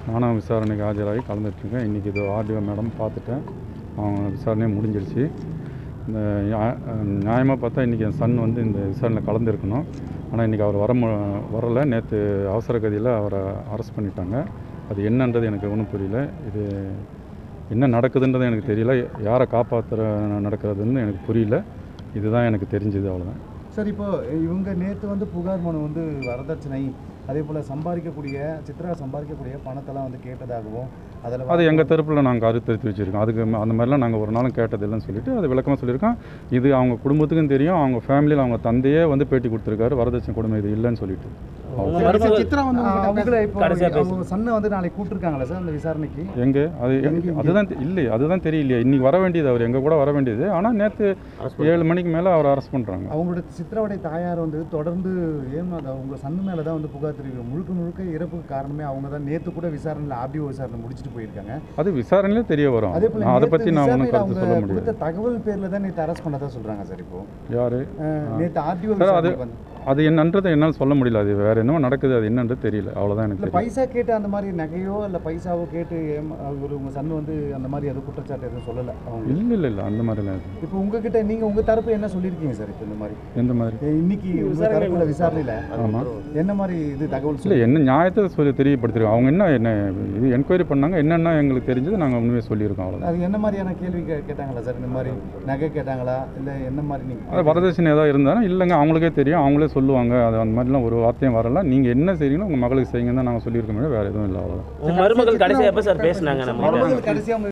நானும் விசாரணைக்கு ஆஜராகி கலந்துட்டுருக்கேன் இன்றைக்கி இது ஆர்டிஓ மேடம் பார்த்துட்டேன் அவங்க விசாரணையே முடிஞ்சிருச்சு இந்த நியாயமாக பார்த்தா இன்றைக்கி என் சன் வந்து இந்த விசாரணையில் கலந்துருக்கணும் ஆனால் இன்றைக்கி அவர் வர மு வரலை நேற்று அவசர கதியில் அவரை அரெஸ்ட் பண்ணிட்டாங்க அது என்னன்றது எனக்கு ஒன்றும் புரியல இது என்ன நடக்குதுன்றது எனக்கு தெரியல யாரை காப்பாற்றுற நடக்கிறதுன்னு எனக்கு புரியல இதுதான் எனக்கு தெரிஞ்சது அவ்வளோதான் சார் இப்போ இவங்க நேற்று வந்து புகார் மனு வந்து வரதட்சணை அதே போல் சம்பாதிக்கக்கூடிய சித்ரா சம்பாதிக்கக்கூடிய பணத்தெல்லாம் வந்து கேட்டதாகவும் அதில் அது எங்கள் தரப்பில் நாங்கள் கருத்து வச்சுருக்கோம் அதுக்கு ம- அந்த மாதிரிலாம் நாங்கள் ஒரு நாளும் கேட்டதில்லைன்னு சொல்லிட்டு அது விளக்கமாக சொல்லியிருக்கோம் இது அவங்க குடும்பத்துக்கும் தெரியும் அவங்க ஃபேமிலியில் அவங்க தந்தையே வந்து பேட்டி கொடுத்துருக்காரு வரதட்சணை கொடுமை இது இல்லைன்னு சொல்லிட்டு உங்க மருமகள் சித்ரா வந்து அவங்கள இப்போ கடைசியா பேசு. அவங்க சன்னை வந்து நாளைக்கு கூப்பிட்டுருக்காங்களா சார் அந்த விசாரணைக்கு எங்கே அது எங்க- அதுதான் தெ- இல்லை அதுதான் தெரியலையே இன்றைக்கி வர வேண்டியது அவர் எங்கள் கூட வர வேண்டியது ஆனால் நேற்று ஏழு மணிக்கு மேலே அவர் அரெஸ்ட் பண்ணுறாங்க அவங்களோட சித்ராவுடைய தாயார் வந்து தொடர்ந்து ஏன் அது அவங்க சன்னு மேலே தான் வந்து புகார் தெரிவிக்கும் முழுக்க முழுக்க இறப்புக்கு காரணமே அவங்க தான் நேற்று கூட விசாரணையில் ஆர்டிஓ விசாரணை முடிச்சுட்டு போயிருக்காங்க அது விசாரணையிலே தெரிய வரும் அதே போல நான் அதை நேத்து பற்றி நான் ஒன்றும் விசாரணையில கருத்து சொல்ல அவங்க முடியாது கொடுத்த தகவல் பேர்ல தான் நேற்று அரெஸ்ட் பண்ணதா சொல்றாங்க சார் இப்போ யார் அஹ், நேத்து ஆர்டிஓ சார் அது விசாரணை வந்து அது என்னன்றதை என்னால் சொல்ல முடியல அது வேறு என்னவோ நடக்குது அது என்னன்றது தெரியல அவ்வளோதான் எனக்கு இல்ல தெரியும் பைசா கேட்டு அந்த மாதிரி நகையோ இல்ல பைசாவோ கேட்டு ஏமா- ஒரு உங்க சன் வந்து அந்த மாதிரி எதுவும் குற்றச்சாட்டு எதுவும் சொல்லல அவங்க இல்லை இல்லை இல்லை அந்த மாதிரிலாம் எதுவும் இப்போ உங்ககிட்ட நீங்க உங்க தரப்பு என்ன சொல்லியிருக்கீங்க சார் இப்போ இந்த மாதிரி எந்த மாதிரி ஏ, இன்னைக்கு உங்க தரப்புல விசாரணையில ஆமாம் என்ன மாதிரி இது தகவல் இல்லை சொல்லி என்ன நியாயத்தை சொல்லி தெரியப்படுத்திருக்கோம் அவங்க என்ன என்ன இது என்கொயரி பண்ணாங்க என்னென்ன எங்களுக்கு தெரிஞ்சது நாங்கள் உண்மையாக சொல்லியிருக்கோம் அவ்வளோதான் அது என்ன மாதிரியான கேள்வி கே- கேட்டாங்களா சார் இந்த மாதிரி நகை கேட்டாங்களா இல்ல என்ன மாதிரி நீங்க அது வரதட்சணை ஏதாவது இருந்தாலும் இல்லைங்க அவங்களுக்கே தெரியும் அவங்களே சொல்லுவாங்க அது அந்த மாதிரிலாம் ஒரு வார்த்தையும் வரல நீங்கள் என்ன செய்றீங்களோ உங்கள் மகளுக்கு செய்யுங்க தான் நாங்கள் சொல்லியிருக்கோமே வேறு எதுவும் இல்லை அவ்வளோதான் உங்க மருமகள் கடைசியா எப்ப சார் பேசுனாங்க நம்ம மருமகள் கடைசியா உங்க